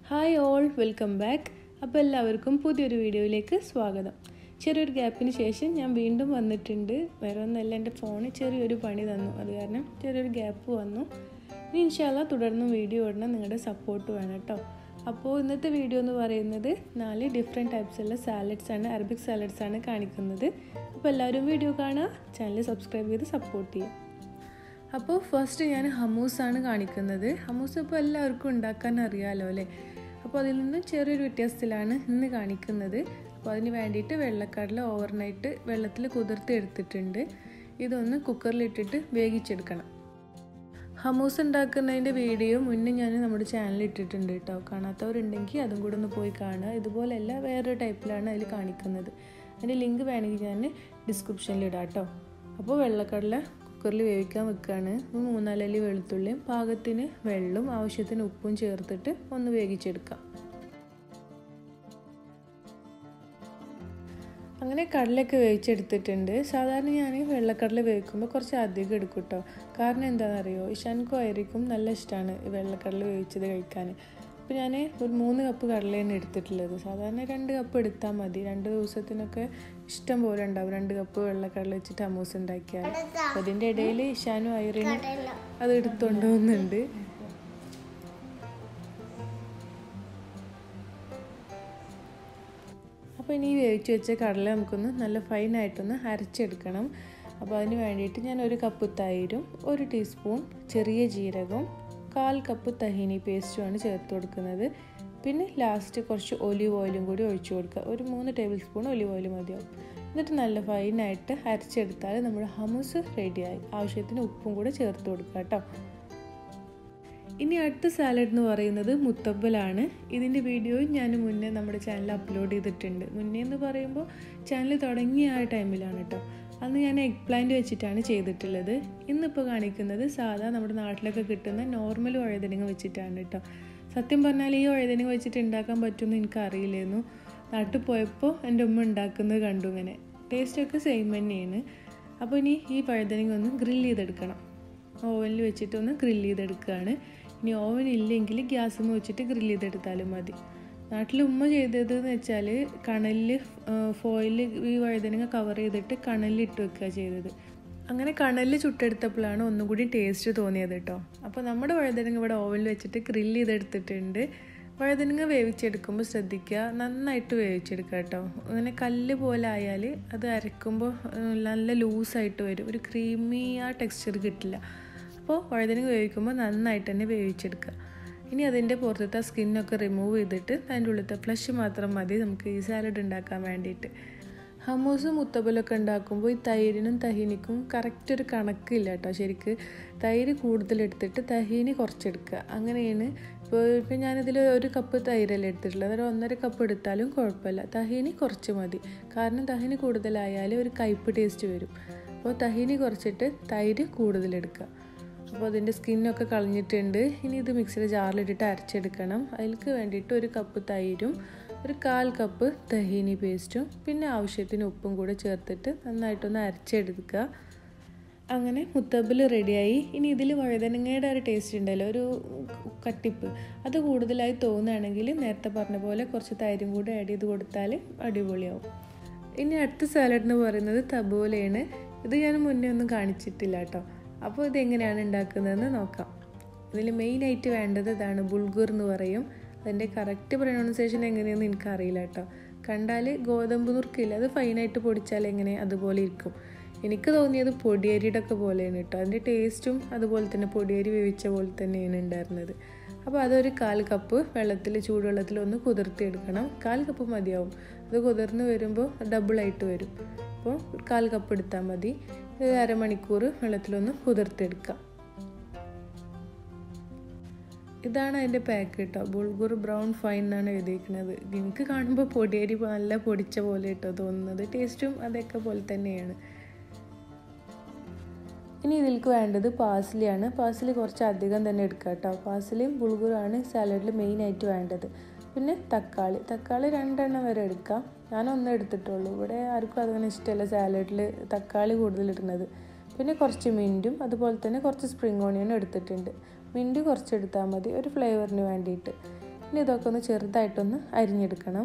hi all welcome back അപ്പോൾ എല്ലാവർക്കും പുതിയൊരു വീഡിയോയിലേക്ക് സ്വാഗതം ചെറിയൊരു ഗ്യാപ്പിന് ശേഷം ഞാൻ വീണ്ടും വന്നിട്ടുണ്ട് വേറെ ഒന്നല്ല എൻ്റെ ഫോണിൽ ചെറിയൊരു പണി തന്നു അത് കാരണം ചെറിയൊരു ഗ്യാപ്പ് വന്നു ഇനി ഇൻഷാല്ല തുടർന്നും വീഡിയോ ഇടണം നിങ്ങളുടെ സപ്പോർട്ട് വേണം കേട്ടോ അപ്പോൾ ഇന്നത്തെ വീഡിയോ എന്ന് പറയുന്നത് നാല് ഡിഫറെൻറ്റ് ടൈപ്സുള്ള സാലഡ്സ് ആണ് അറബിക് സാലഡ്സ് ആണ് കാണിക്കുന്നത് അപ്പോൾ എല്ലാവരും വീഡിയോ കാണുക ചാനൽ സബ്സ്ക്രൈബ് ചെയ്ത് സപ്പോർട്ട് ചെയ്യുക അപ്പോൾ ഫസ്റ്റ് ഞാൻ ഹമൂസാണ് കാണിക്കുന്നത് ഹമൂസ് ഇപ്പോൾ എല്ലാവർക്കും ഉണ്ടാക്കാൻ അറിയാമല്ലോ അല്ലേ അപ്പോൾ അതിൽ നിന്ന് ചെറിയൊരു വ്യത്യാസത്തിലാണ് ഇന്ന് കാണിക്കുന്നത് അപ്പോൾ അതിന് വേണ്ടിയിട്ട് വെള്ളക്കടല ഓവർനൈറ്റ് വെള്ളത്തിൽ കുതിർത്ത് എടുത്തിട്ടുണ്ട് ഇതൊന്ന് കുക്കറിലിട്ടിട്ട് വേവിച്ചെടുക്കണം ഹമൂസ് ഉണ്ടാക്കുന്നതിൻ്റെ വീഡിയോ മുന്നേ ഞാൻ നമ്മുടെ ചാനലിൽ ഇട്ടിട്ടുണ്ട് കേട്ടോ കാണാത്തവരുണ്ടെങ്കിൽ അതും കൂടെ ഒന്ന് പോയി കാണുക ഇതുപോലെയല്ല വേറൊരു ടൈപ്പിലാണ് അതിൽ കാണിക്കുന്നത് അതിൻ്റെ ലിങ്ക് വേണമെങ്കിൽ ഞാൻ ഡിസ്ക്രിപ്ഷനിൽ ഇടാം കേട്ടോ അപ്പോൾ വെള്ളക്കടല കുക്കറിൽ വേവിക്കാൻ വെക്കുകയാണ് മൂന്നാലല്ലി വെളുത്തുള്ളിയും പാകത്തിന് വെള്ളവും ആവശ്യത്തിന് ഉപ്പും ചേർത്തിട്ട് ഒന്ന് വേവിച്ചെടുക്കാം അങ്ങനെ കടലൊക്കെ വേവിച്ചെടുത്തിട്ടുണ്ട് സാധാരണ ഞാൻ വെള്ളക്കടല വേവിക്കുമ്പോൾ കുറച്ച് അധികം എടുക്കും കേട്ടോ കാരണം എന്താണെന്നറിയോ ഇഷാൻക്കും ആയിരിക്കും നല്ല ഇഷ്ടമാണ് വെള്ളക്കടല വേവിച്ചത് കഴിക്കാൻ അപ്പോൾ ഞാൻ ഒരു മൂന്ന് കപ്പ് കടലയാണ് എടുത്തിട്ടുള്ളത് സാധാരണ രണ്ട് കപ്പ് എടുത്താൽ മതി രണ്ട് ദിവസത്തിനൊക്കെ ഇഷ്ടം പോലെ ഉണ്ടാവും രണ്ട് കപ്പ് വെള്ളക്കടല വെച്ചിട്ട് അമൂസ് ഉണ്ടാക്കിയാൽ അപ്പോൾ അതിൻ്റെ ഇടയിൽ ഇഷാനും ഐറിനും അത് എടുത്തുകൊണ്ട് പോകുന്നുണ്ട് അപ്പോൾ ഇനി വേവിച്ച് വെച്ച കടല നമുക്കൊന്ന് നല്ല ഫൈനായിട്ടൊന്ന് അരച്ചെടുക്കണം അപ്പോൾ അതിന് വേണ്ടിയിട്ട് ഞാൻ ഒരു കപ്പ് തൈരും ഒരു ടീസ്പൂൺ ചെറിയ ജീരകവും കാൽ കപ്പ് തഹീനി പേസ്റ്റുമാണ് ചേർത്ത് കൊടുക്കുന്നത് പിന്നെ ലാസ്റ്റ് കുറച്ച് ഒലിവ് ഓയിലും കൂടി ഒഴിച്ചു കൊടുക്കുക ഒരു മൂന്ന് ടേബിൾ സ്പൂൺ ഒലിവ് ഓയിൽ മതിയാവും എന്നിട്ട് നല്ല ഫൈനായിട്ട് അരച്ചെടുത്താൽ നമ്മുടെ ഹമൂസ് റെഡിയായി ആവശ്യത്തിന് ഉപ്പും കൂടെ ചേർത്ത് കൊടുക്കുക കേട്ടോ ഇനി അടുത്ത സാലഡ് എന്ന് പറയുന്നത് മുത്തബ്ബലാണ് ഇതിൻ്റെ വീഡിയോയും ഞാൻ മുന്നേ നമ്മുടെ ചാനലിൽ അപ്ലോഡ് ചെയ്തിട്ടുണ്ട് മുന്നേ എന്ന് പറയുമ്പോൾ ചാനൽ തുടങ്ങിയ ആ ടൈമിലാണ് കേട്ടോ അന്ന് ഞാൻ എഗ് പ്ലാന്റ് വെച്ചിട്ടാണ് ചെയ്തിട്ടുള്ളത് ഇന്നിപ്പോൾ കാണിക്കുന്നത് സാധാ നമ്മുടെ നാട്ടിലൊക്കെ കിട്ടുന്ന നോർമൽ വഴുതനങ്ങ വെച്ചിട്ടാണ് കേട്ടോ സത്യം പറഞ്ഞാൽ ഈ വഴുതനങ്ങ വെച്ചിട്ട് ഉണ്ടാക്കാൻ പറ്റുമെന്ന് എനിക്ക് അറിയില്ലായിരുന്നു നാട്ടിൽ പോയപ്പോൾ എൻ്റെ ഉമ്മ ഉണ്ടാക്കുന്നത് കണ്ടു ഇങ്ങനെ ടേസ്റ്റൊക്കെ സെയിം തന്നെയാണ് അപ്പോൾ ഇനി ഈ വഴുതനങ്ങ ഒന്ന് ഗ്രില്ല് ചെയ്തെടുക്കണം ഓവനിൽ വെച്ചിട്ടൊന്ന് ഗ്രില്ല് ചെയ്തെടുക്കുകയാണ് ഇനി ഓവൻ ഇല്ലെങ്കിൽ ഗ്യാസും വെച്ചിട്ട് ഗ്രില്ല് ചെയ്തെടുത്താലും മതി നാട്ടിൽ ഉമ്മ ചെയ്തത് എന്ന് വെച്ചാൽ കണലിൽ ഫോയിൽ ഈ വഴുതനങ്ങ കവർ ചെയ്തിട്ട് കണലിൽ ഇട്ട് വെക്കുക ചെയ്തത് അങ്ങനെ കണലിൽ ചുട്ടെടുത്തപ്പോഴാണ് ഒന്നും കൂടി ടേസ്റ്റ് തോന്നിയത് കേട്ടോ അപ്പോൾ നമ്മുടെ വഴുതനങ്ങ ഇവിടെ ഓവനിൽ വെച്ചിട്ട് ഗ്രില്ല് ചെയ്തെടുത്തിട്ടുണ്ട് വഴുതനങ്ങ വേവിച്ചെടുക്കുമ്പോൾ ശ്രദ്ധിക്കുക നന്നായിട്ട് വേവിച്ചെടുക്കുക കേട്ടോ അങ്ങനെ കല്ല് പോലെ ആയാൽ അത് അരക്കുമ്പോൾ നല്ല ലൂസായിട്ട് വരും ഒരു ക്രീമി ആ ടെക്സ്ചർ കിട്ടില്ല അപ്പോൾ വഴുതനങ്ങ വേവിക്കുമ്പോൾ നന്നായിട്ട് തന്നെ വേവിച്ചെടുക്കുക ഇനി അതിൻ്റെ പുറത്തത്തെ സ്കിന്നൊക്കെ റിമൂവ് ചെയ്തിട്ട് അതിൻ്റെ ഉള്ളിലത്തെ ഫ്ലഷ് മാത്രം മതി നമുക്ക് ഈ സാലഡ് ഉണ്ടാക്കാൻ വേണ്ടിയിട്ട് ഹമൂസും മുത്തബലൊക്കെ ഉണ്ടാക്കുമ്പോൾ ഈ തൈരിനും തഹീനിക്കും കറക്റ്റ് ഒരു കണക്കില്ല കേട്ടോ ശരിക്ക് തൈര് കൂടുതലെടുത്തിട്ട് തഹീനി കുറച്ചെടുക്കുക അങ്ങനെയാണ് ഇപ്പോൾ ഇപ്പം ഞാനിതിൽ ഒരു കപ്പ് തൈരല്ലേ എടുത്തിട്ടുള്ളത് അതൊരു ഒന്നര കപ്പ് എടുത്താലും കുഴപ്പമില്ല തഹീനി കുറച്ച് മതി കാരണം തഹീനി കൂടുതലായാൽ ഒരു കയ്പ്പ് ടേസ്റ്റ് വരും അപ്പോൾ തഹീനി കുറച്ചിട്ട് തൈര് കൂടുതലെടുക്കുക അപ്പോൾ അതിൻ്റെ സ്കിന്നൊക്കെ കളഞ്ഞിട്ടുണ്ട് ഇനി ഇത് മിക്സിയുടെ ജാറിലിട്ടിട്ട് അരച്ചെടുക്കണം അതിലേക്ക് വേണ്ടിയിട്ട് ഒരു കപ്പ് തൈരും ഒരു കാൽ കപ്പ് തഹീനി പേസ്റ്റും പിന്നെ ആവശ്യത്തിന് ഉപ്പും കൂടെ ചേർത്തിട്ട് നന്നായിട്ടൊന്ന് അരച്ചെടുക്കുക അങ്ങനെ മുത്തബിൽ റെഡിയായി ഇനി ഇതിൽ വഴുതനങ്ങയുടെ ഒരു ടേസ്റ്റ് ഉണ്ടല്ലോ ഒരു കട്ടിപ്പ് അത് കൂടുതലായി തോന്നുകയാണെങ്കിൽ നേരത്തെ പറഞ്ഞ പോലെ കുറച്ച് തൈരും കൂടെ ആഡ് ചെയ്ത് കൊടുത്താൽ അടിപൊളിയാവും ഇനി അടുത്ത സാലഡ് എന്ന് പറയുന്നത് തബോലയാണ് ഇത് ഞാൻ മുന്നേ ഒന്നും കാണിച്ചിട്ടില്ല കേട്ടോ അപ്പോൾ ഇതെങ്ങനെയാണ് ഉണ്ടാക്കുന്നതെന്ന് നോക്കാം ഇതിൽ മെയിനായിട്ട് വേണ്ടത് ഇതാണ് ബുൾഗുർ എന്ന് പറയും അതിൻ്റെ കറക്റ്റ് പ്രൊനൗൺസിയേഷൻ എങ്ങനെയെന്ന് എനിക്കറിയില്ല കേട്ടോ കണ്ടാൽ ഗോതമ്പ് നുറുക്കില്ല അത് ഫൈനായിട്ട് പൊടിച്ചാൽ എങ്ങനെ അതുപോലെ ഇരിക്കും എനിക്ക് തോന്നിയത് പൊടിയരിയുടെ ഒക്കെ പോലെയാണ് കേട്ടോ അതിൻ്റെ ടേസ്റ്റും അതുപോലെ തന്നെ പൊടിയരി വേവിച്ച പോലെ തന്നെയാണ് ഉണ്ടായിരുന്നത് അപ്പോൾ അതൊരു കാൽ കപ്പ് വെള്ളത്തിൽ ചൂടുവെള്ളത്തിൽ ഒന്ന് കുതിർത്തിയെടുക്കണം കാൽ കപ്പ് മതിയാവും അത് കുതിർന്ന് വരുമ്പോൾ ഡബിളായിട്ട് വരും അപ്പോൾ കാൽ കപ്പ് എടുത്താൽ മതി ഇത് അരമണിക്കൂർ വെള്ളത്തിലൊന്ന് കുതിർത്തെടുക്കാം ഇതാണ് അതിൻ്റെ പാക്ക് കേട്ടോ ബുൾഗുർ ബ്രൗൺ ഫൈൻ എന്നാണ് എഴുതിയിരിക്കുന്നത് എനിക്ക് കാണുമ്പോൾ പൊടിയരി നല്ല പൊടിച്ച പോലെ കേട്ടോ തോന്നുന്നത് ടേസ്റ്റും അതൊക്കെ പോലെ തന്നെയാണ് ഇനി ഇതിലേക്ക് വേണ്ടത് പാസ്ലിയാണ് പാസ്ലി കുറച്ച് അധികം തന്നെ എടുക്കുക കേട്ടോ പാസ്ലിയും ബുൾഗുറാണ് സാലഡിൽ മെയിനായിട്ട് വേണ്ടത് പിന്നെ തക്കാളി തക്കാളി രണ്ടെണ്ണം വരെ എടുക്കാം ഞാൻ ഒന്നേ എടുത്തിട്ടുള്ളൂ ഇവിടെ ആർക്കും അതങ്ങനെ ഇഷ്ടമല്ല സാലഡിൽ തക്കാളി കൂടുതൽ ഇടുന്നത് പിന്നെ കുറച്ച് മിൻറ്റും അതുപോലെ തന്നെ കുറച്ച് സ്പ്രിംഗ് ഓണിയനും എടുത്തിട്ടുണ്ട് മിൻറ്റ് കുറച്ച് എടുത്താൽ മതി ഒരു ഫ്ലേവറിന് വേണ്ടിയിട്ട് ഇനി ഇതൊക്കെ ഒന്ന് ചെറുതായിട്ടൊന്ന് അരിഞ്ഞെടുക്കണം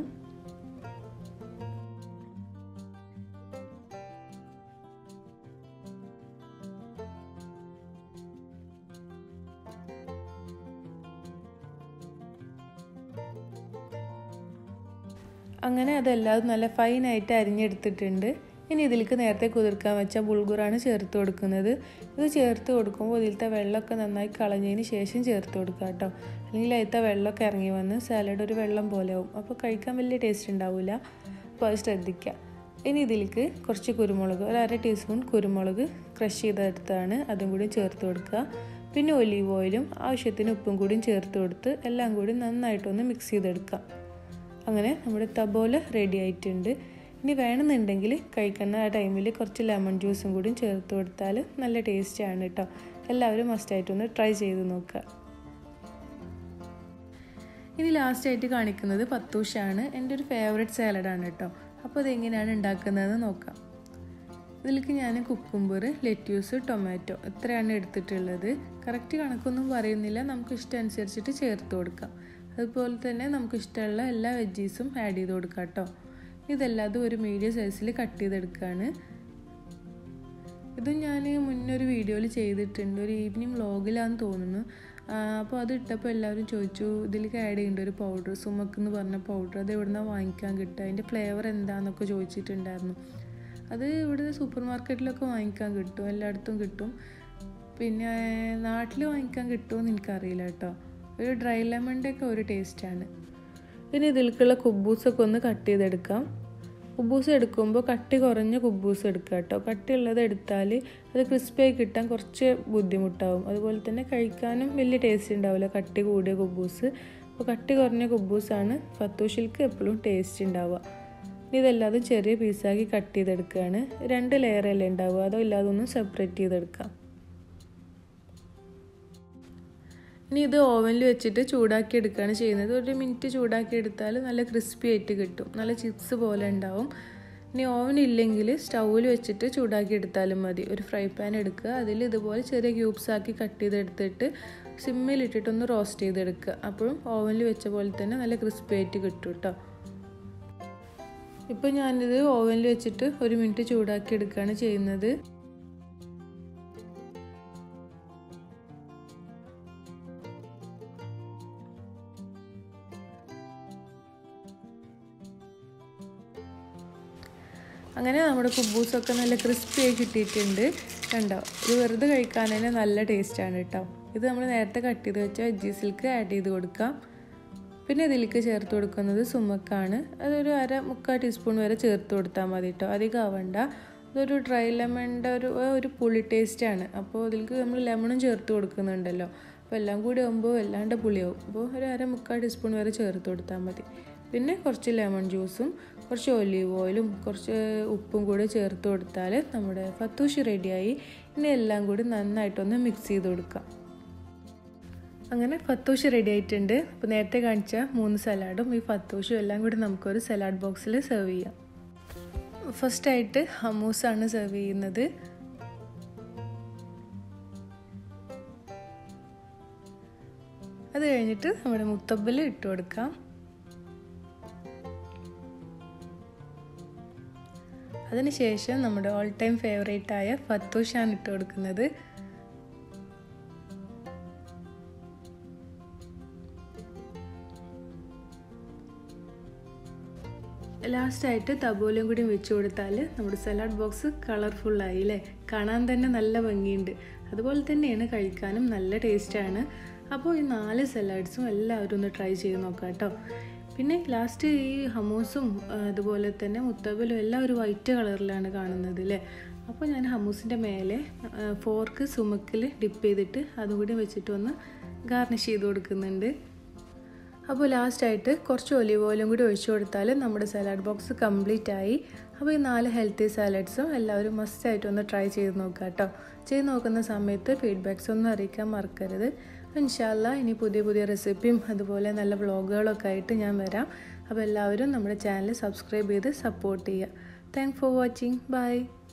അങ്ങനെ അതെല്ലാം നല്ല ഫൈനായിട്ട് അരിഞ്ഞെടുത്തിട്ടുണ്ട് ഇനി ഇതിലേക്ക് നേരത്തെ കുതിർക്കാൻ വെച്ച ബുൾഗുറാണ് ചേർത്ത് കൊടുക്കുന്നത് ഇത് ചേർത്ത് കൊടുക്കുമ്പോൾ ഇതിലത്തെ വെള്ളമൊക്കെ നന്നായി കളഞ്ഞതിന് ശേഷം ചേർത്ത് കൊടുക്കുക കേട്ടോ അല്ലെങ്കിൽ അതിലത്തെ വെള്ളമൊക്കെ ഇറങ്ങി വന്ന് സാലഡ് ഒരു വെള്ളം പോലെ ആവും അപ്പോൾ കഴിക്കാൻ വലിയ ടേസ്റ്റ് ഉണ്ടാവില്ല അപ്പോൾ അത് ശ്രദ്ധിക്കുക ഇനി ഇതിലേക്ക് കുറച്ച് കുരുമുളക് ഒരു അര ടീസ്പൂൺ കുരുമുളക് ക്രഷ് ചെയ്തെടുത്താണ് അതും കൂടി ചേർത്ത് കൊടുക്കുക പിന്നെ ഒലീവ് ഓയിലും ആവശ്യത്തിന് ഉപ്പും കൂടിയും ചേർത്ത് കൊടുത്ത് എല്ലാം കൂടി നന്നായിട്ടൊന്ന് മിക്സ് ചെയ്തെടുക്കാം അങ്ങനെ നമ്മുടെ തബോല റെഡി ആയിട്ടുണ്ട് ഇനി വേണമെന്നുണ്ടെങ്കിൽ കഴിക്കുന്ന ആ ടൈമിൽ കുറച്ച് ലെമൺ ജ്യൂസും കൂടി ചേർത്ത് കൊടുത്താൽ നല്ല ടേസ്റ്റാണ് കേട്ടോ എല്ലാവരും മസ്റ്റായിട്ടൊന്ന് ട്രൈ ചെയ്ത് നോക്കുക ഇനി ലാസ്റ്റായിട്ട് കാണിക്കുന്നത് പത്തൂഷാണ് എൻ്റെ ഒരു ഫേവറേറ്റ് സാലഡാണ് കേട്ടോ അപ്പോൾ അതെങ്ങനെയാണ് ഉണ്ടാക്കുന്നതെന്ന് നോക്കാം ഇതിലേക്ക് ഞാൻ കുക്കുംബർ ലെറ്റ്യൂസ് ടൊമാറ്റോ ഇത്രയാണ് എടുത്തിട്ടുള്ളത് കറക്റ്റ് കണക്കൊന്നും പറയുന്നില്ല നമുക്ക് ഇഷ്ടം അനുസരിച്ചിട്ട് ചേർത്ത് കൊടുക്കാം അതുപോലെ തന്നെ നമുക്ക് ഇഷ്ടമുള്ള എല്ലാ വെജീസും ആഡ് ചെയ്ത് കൊടുക്കാം കേട്ടോ ഇതെല്ലാതും ഒരു മീഡിയം സൈസിൽ കട്ട് ചെയ്തെടുക്കുകയാണ് ഇത് ഞാൻ മുന്നേ ഒരു വീഡിയോയിൽ ചെയ്തിട്ടുണ്ട് ഒരു ഈവനിങ് വ്ളോഗിലാന്ന് തോന്നുന്നു അപ്പോൾ അത് ഇട്ടപ്പോൾ എല്ലാവരും ചോദിച്ചു ഇതിലേക്ക് ആഡ് ചെയ്യേണ്ട ഒരു പൗഡർ സുമക്ക് എന്ന് പറഞ്ഞ പൗഡർ അത് എവിടെ നിന്നാണ് വാങ്ങിക്കാൻ കിട്ടുക അതിൻ്റെ ഫ്ലേവർ എന്താണെന്നൊക്കെ ചോദിച്ചിട്ടുണ്ടായിരുന്നു അത് ഇവിടെ സൂപ്പർ മാർക്കറ്റിലൊക്കെ വാങ്ങിക്കാൻ കിട്ടും എല്ലായിടത്തും കിട്ടും പിന്നെ നാട്ടിൽ വാങ്ങിക്കാൻ കിട്ടുമെന്ന് എനിക്കറിയില്ല കേട്ടോ ഒരു ഡ്രൈ ലെമണിൻ്റെ ഒക്കെ ഒരു ടേസ്റ്റാണ് ഇനി ഇതിലേക്കുള്ള കുബൂസൊക്കെ ഒന്ന് കട്ട് ചെയ്തെടുക്കാം കുബൂസ് എടുക്കുമ്പോൾ കട്ടി കുറഞ്ഞ കുബൂസ് എടുക്കുക കേട്ടോ കട്ടിയുള്ളത് എടുത്താൽ അത് ക്രിസ്പിയായി കിട്ടാൻ കുറച്ച് ബുദ്ധിമുട്ടാവും അതുപോലെ തന്നെ കഴിക്കാനും വലിയ ടേസ്റ്റ് ഉണ്ടാവില്ല കട്ടി കൂടിയ കുബൂസ് അപ്പോൾ കട്ടി കുറഞ്ഞ കുബൂസാണ് ഫത്തൂഷിൽക്ക് എപ്പോഴും ടേസ്റ്റ് ഉണ്ടാവുക ഇനി ഇതെല്ലാതും ചെറിയ പീസാക്കി കട്ട് ചെയ്തെടുക്കുകയാണ് രണ്ട് ലെയർ അല്ലേ ഉണ്ടാവുക അതോ ഇല്ലാതെ ഒന്ന് സെപ്പറേറ്റ് ചെയ്തെടുക്കാം ഇനി ഇത് ഓവനിൽ വെച്ചിട്ട് ചൂടാക്കി എടുക്കുകയാണ് ചെയ്യുന്നത് ഒരു മിനിറ്റ് ചൂടാക്കി എടുത്താൽ നല്ല ക്രിസ്പി ആയിട്ട് കിട്ടും നല്ല ചിപ്സ് പോലെ ഉണ്ടാവും ഇനി ഓവൻ ഇല്ലെങ്കിൽ സ്റ്റൗവിൽ വെച്ചിട്ട് ചൂടാക്കി എടുത്താലും മതി ഒരു ഫ്രൈ പാൻ എടുക്കുക അതിൽ ഇതുപോലെ ചെറിയ ക്യൂബ്സ് ആക്കി കട്ട് ചെയ്തെടുത്തിട്ട് സിമ്മിലിട്ടിട്ടൊന്ന് റോസ്റ്റ് ചെയ്തെടുക്കുക അപ്പോഴും ഓവനിൽ വെച്ച പോലെ തന്നെ നല്ല ക്രിസ്പി ആയിട്ട് കിട്ടും കേട്ടോ ഇപ്പോൾ ഞാനിത് ഓവനിൽ വെച്ചിട്ട് ഒരു മിനിറ്റ് ചൂടാക്കി എടുക്കുകയാണ് ചെയ്യുന്നത് അങ്ങനെ നമ്മുടെ കുബൂസൊക്കെ നല്ല ക്രിസ്പി ആയി കിട്ടിയിട്ടുണ്ട് കണ്ടോ ഇത് വെറുതെ കഴിക്കാൻ തന്നെ നല്ല ടേസ്റ്റാണ് കേട്ടോ ഇത് നമ്മൾ നേരത്തെ കട്ട് ചെയ്ത് വെച്ച വെജീസിലേക്ക് ആഡ് ചെയ്ത് കൊടുക്കാം പിന്നെ ഇതിലേക്ക് ചേർത്ത് കൊടുക്കുന്നത് സുമക്കാണ് അതൊരു അര മുക്കാൽ ടീസ്പൂൺ വരെ ചേർത്ത് കൊടുത്താൽ മതി കേട്ടോ അധികം ആവണ്ട അതൊരു ഡ്രൈ ലെമണിൻ്റെ ഒരു ഒരു പുളി ടേസ്റ്റാണ് അപ്പോൾ ഇതിലേക്ക് നമ്മൾ ലെമണും ചേർത്ത് കൊടുക്കുന്നുണ്ടല്ലോ അപ്പോൾ എല്ലാം കൂടി ആകുമ്പോൾ വല്ലാണ്ട് പുളിയാവും അപ്പോൾ ഒരു അര മുക്കാൽ ടീസ്പൂൺ വരെ ചേർത്ത് കൊടുത്താൽ മതി പിന്നെ കുറച്ച് ലെമൺ ജ്യൂസും കുറച്ച് ഒലീവ് ഓയിലും കുറച്ച് ഉപ്പും കൂടി ചേർത്ത് കൊടുത്താൽ നമ്മുടെ ഫത്തൂഷി റെഡിയായി ഇനി എല്ലാം കൂടി നന്നായിട്ടൊന്ന് മിക്സ് ചെയ്ത് കൊടുക്കാം അങ്ങനെ ഫത്തൂഷ് റെഡി ആയിട്ടുണ്ട് അപ്പോൾ നേരത്തെ കാണിച്ച മൂന്ന് സലാഡും ഈ ഫത്തൂഷും എല്ലാം കൂടി നമുക്കൊരു സലാഡ് ബോക്സിൽ സെർവ് ചെയ്യാം ഫസ്റ്റായിട്ട് ഹമൂസാണ് സെർവ് ചെയ്യുന്നത് അത് കഴിഞ്ഞിട്ട് നമ്മുടെ മുത്തബിൽ ഇട്ട് കൊടുക്കാം അതിനുശേഷം നമ്മുടെ ഓൾ ടൈം ഫേവറേറ്റ് ആയ ഫത്തൂഷാണ് ഇട്ട് കൊടുക്കുന്നത് ലാസ്റ്റായിട്ട് തബോലയും കൂടി വെച്ച് കൊടുത്താൽ നമ്മുടെ സലാഡ് ബോക്സ് കളർഫുള്ളായി അല്ലേ കാണാൻ തന്നെ നല്ല ഭംഗിയുണ്ട് അതുപോലെ തന്നെയാണ് കഴിക്കാനും നല്ല ടേസ്റ്റാണ് അപ്പോൾ ഈ നാല് സലാഡ്സും എല്ലാവരും ഒന്ന് ട്രൈ ചെയ്ത് നോക്കാം കേട്ടോ പിന്നെ ലാസ്റ്റ് ഈ ഹമൂസും അതുപോലെ തന്നെ മുത്തബലും എല്ലാം ഒരു വൈറ്റ് കളറിലാണ് കാണുന്നത് അല്ലേ അപ്പോൾ ഞാൻ ഹമൂസിൻ്റെ മേലെ ഫോർക്ക് സുമക്കിൽ ഡിപ്പ് ചെയ്തിട്ട് അതും കൂടി വെച്ചിട്ട് ഒന്ന് ഗാർണിഷ് ചെയ്ത് കൊടുക്കുന്നുണ്ട് അപ്പോൾ ലാസ്റ്റായിട്ട് കുറച്ച് ഒലിവ് ഓയിലും കൂടി ഒഴിച്ചു കൊടുത്താൽ നമ്മുടെ സലാഡ് ബോക്സ് കംപ്ലീറ്റ് ആയി അപ്പോൾ ഈ നാല് ഹെൽത്തി സാലഡ്സും എല്ലാവരും മസ്റ്റായിട്ട് ഒന്ന് ട്രൈ ചെയ്ത് നോക്കുക കേട്ടോ ചെയ്ത് നോക്കുന്ന സമയത്ത് ഫീഡ്ബാക്സ് ഒന്നും അറിയിക്കാൻ മറക്കരുത് ഇൻഷാല്ല ഇനി പുതിയ പുതിയ റെസിപ്പിയും അതുപോലെ നല്ല വ്ളോഗുകളൊക്കെ ആയിട്ട് ഞാൻ വരാം അപ്പോൾ എല്ലാവരും നമ്മുടെ ചാനൽ സബ്സ്ക്രൈബ് ചെയ്ത് സപ്പോർട്ട് ചെയ്യുക താങ്ക് ഫോർ വാച്ചിങ് ബൈ